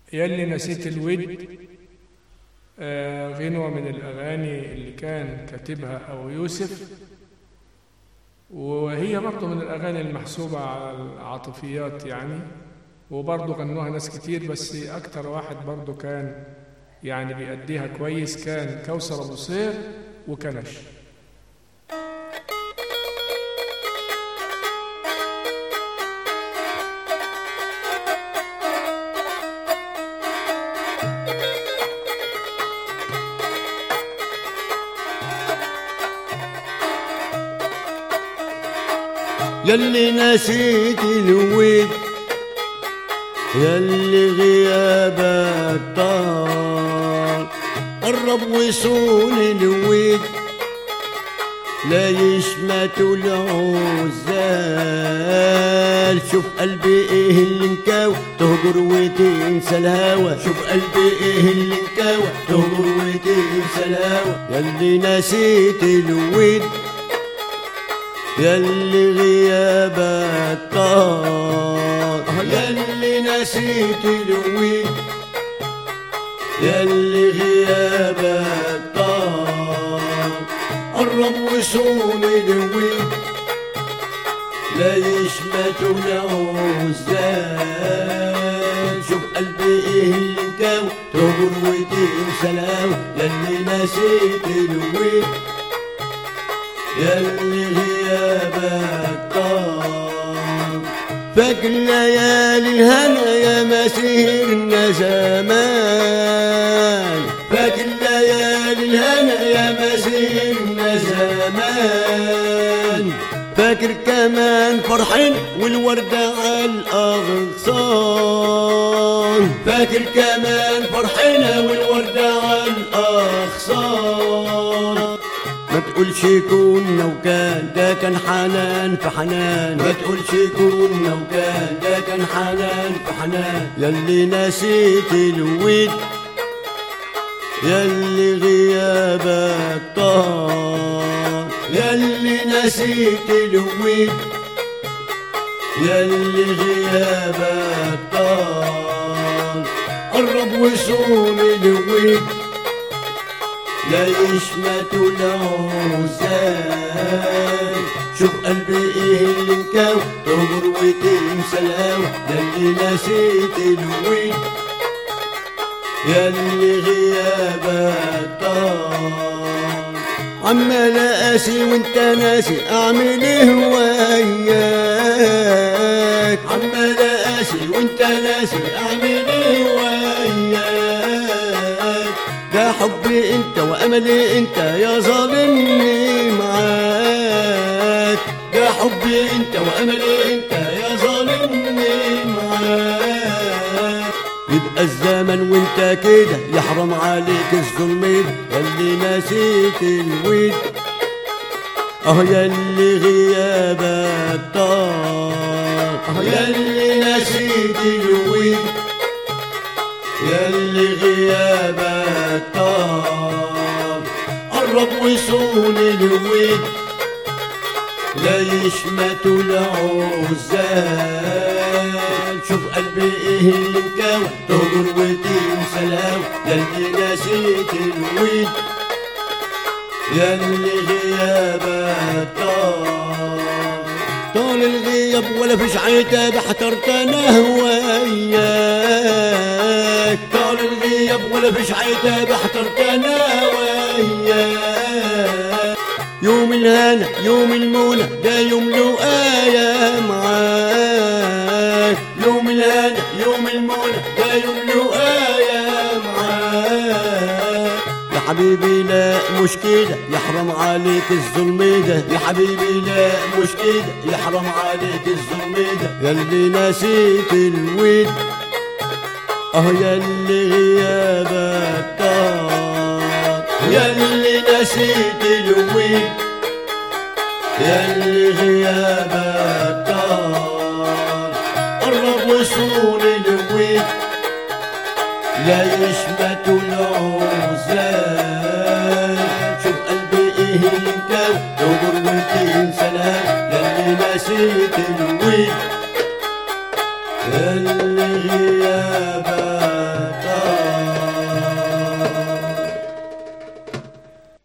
يلي نسيت الود آه، غنوة من الأغاني اللي كان كاتبها أو يوسف وهي برضه من الأغاني المحسوبة على العاطفيات يعني وبرضه غنوها ناس كتير بس أكتر واحد برضه كان يعني بيأديها كويس كان كوثر أبو صير وكنش يلي نسيت الود يلي غيابك طال قرب وصول الود لا يشمت العزال شوف قلبي ايه اللي انكاوى تهجر وتنسى الهوى شوف قلبي ايه اللي انكاوى تهجر وتنسى الهوى يلي نسيت الود يلي غيابك طال يلي نسيت الود يلي غيابك طال قرب وصول الود لا يشمت العزال شوف قلبي ايه اللي انكاوى تهجر وتنسى الهوى يلي نسيت الود يلي غيابك طال فاكر ليالي الهنا يا مسيرنا زمان فاكر ليالي الهنا يا مسيرنا زمان فاكر كمان فرحين والوردة على الأغصان فاكر كمان فرحنا والوردة على الأغصان ما تقولش كنا وكان ده كان حنان في حنان ما تقولش كنا وكان ده كان حنان في حنان يلي نسيت الود يلي غيابك طال يلي نسيت الود يلي غيابك طال قرب وصول الود لا يشمت العزال شوف قلبي ايه اللي انكاوى تهجر وتنسى الهوى يلي نسيت الوين يلي غيابك طال عمال اقاسي وانت ناسي اعمل ايه وياك عمال اقاسي وانت ناسي اعمل ايه وياك ده حبي انت واملي انت يا ظالمني معاك ده حبي انت واملي انت يا ظالمني معاك يبقى الزمن وانت كده يحرم عليك الظلم ده يلي نسيت الود اه يلي غيابك طال اه يلي نسيت الود يلي غيابك طال قرب وصول الود لا يشمت العزال شوف قلبي ايه اللي انكوى تهجر وتنسى الهوى يلي نسيت الود يلي غيابك طال طال الغياب ولا فيش عتاب احترت انا وياك طال الغياب ولا فيش عتاب احترت انا وياك يوم الهنا يوم المنى ده يوم له آية معاك يوم الهنا يوم المنى ده يوم له آية معاك يا حبيبي لا مش كده يحرم عليك الظلم ده يا حبيبي لا مش كده يحرم عليك الظلم ده يلي نسيت الود اه يلي غيابك طال يلي نسيت الود يلي غيابك طال قرب وصول الود لا يشمت العزال شوف قلبي ايه اللي انكوى دور وتنسى الهوى يلي نسيت الود يلي غيابك